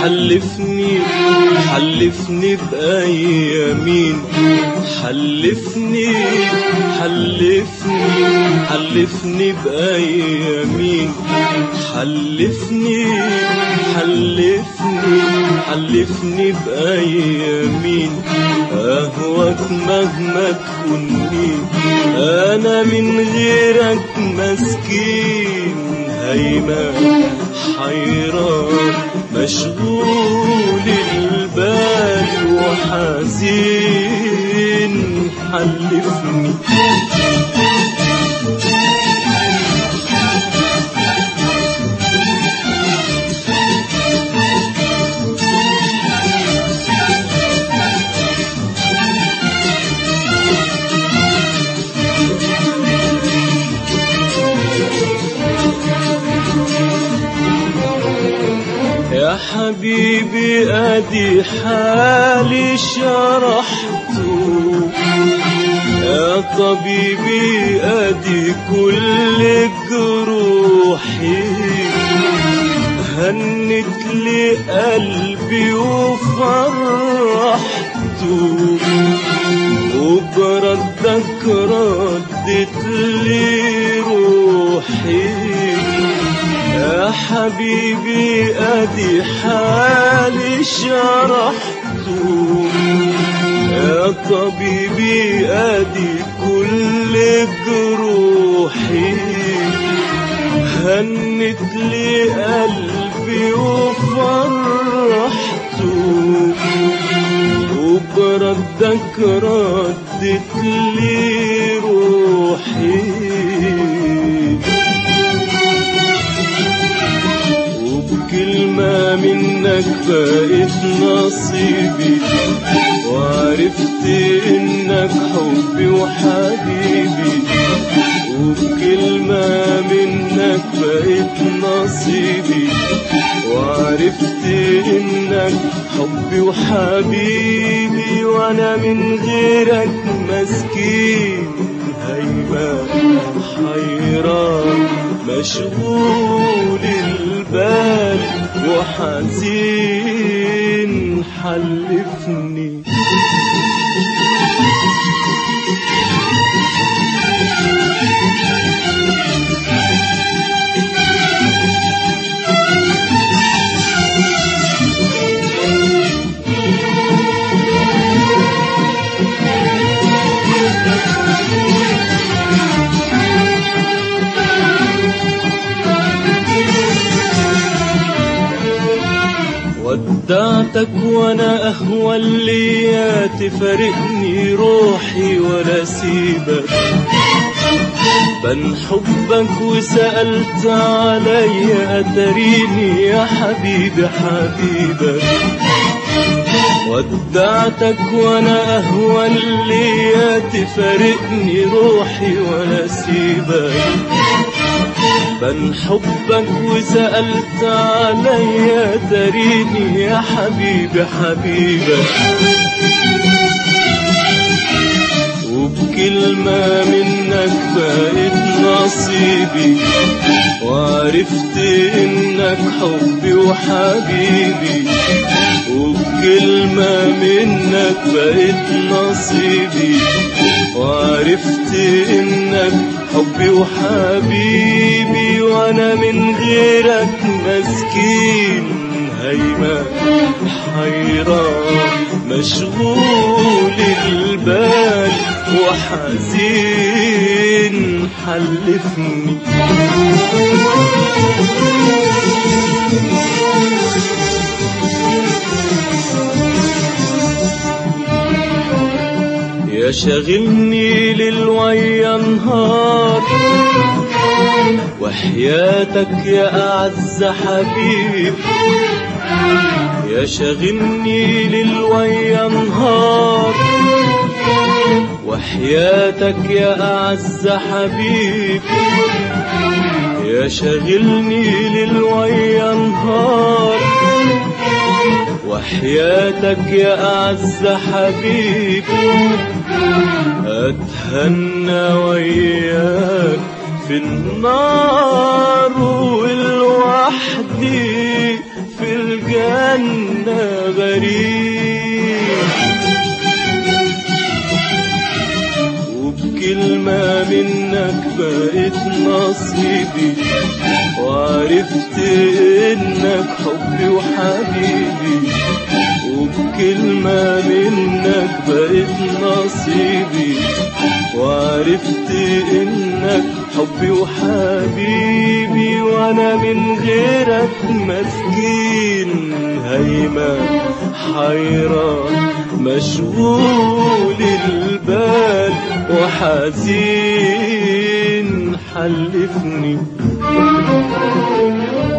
حلفني حلفني بأيامين حلفني حلفني حلفني بأيامين حلفني حلفني حلفني بأيامين أهواك مهما تكوني أنا من غيرك مسكين هيمن حيران مشغول البال وحزين حلفني يا حبيبي ادي حالي شرحته يا طبيبي ادي كل جروحي هنت لي قلبي وفرحته وبردك ردت لي روحي يا حبيبي ادي حالي شرحته يا طبيبي ادي كل جروحي هنت لي قلبي وفرحته وبردك ردت لي روحي وبكلمة منك بقيت نصيبي وعرفت انك حبي وحبيبي وبكلمة منك بقيت نصيبي وعرفت انك حبي وحبيبي وانا من غيرك مسكين هيبان حيران مشغول البال وحزين حلفني ودعتك وانا اهوى اللي تفارقني روحي ولا سيبك بن حبك وسألت علي أتريني يا حبيبي حبيبك ودعتك وانا اهوى اللي تفارقني روحي ولا سيبك بن حبك وسألت علي تريني يا حبيبي حبيبك وبكلمة منك بقيت نصيبي وعرفت انك حبي وحبيبي وبكلمة منك بقيت نصيبي وعرفت انك حبي وحبيبي وانا من غيرك مسكين هيما حيران مشغول البال وحزين حلفني يا شاغلني ليل ويا نهار وحياتك يا أعز حبيب يا شاغلني ليل ويا نهار وحياتك يا أعز حبيب يا شاغلني ليل ويا نهار وحياتك يا أعز حبيب أتهنى وياك في النار والوحدة وحدي في الجنة غريب وبكلمة منك بقيت نصيبي وعرفت انك حبي وحبيبي وبكلمة منك بقيت نصيبي وعرفت انك حبي وحبيبي وانا من غيرك مسكين هيمة حيران مشغول البال وحزين حلفني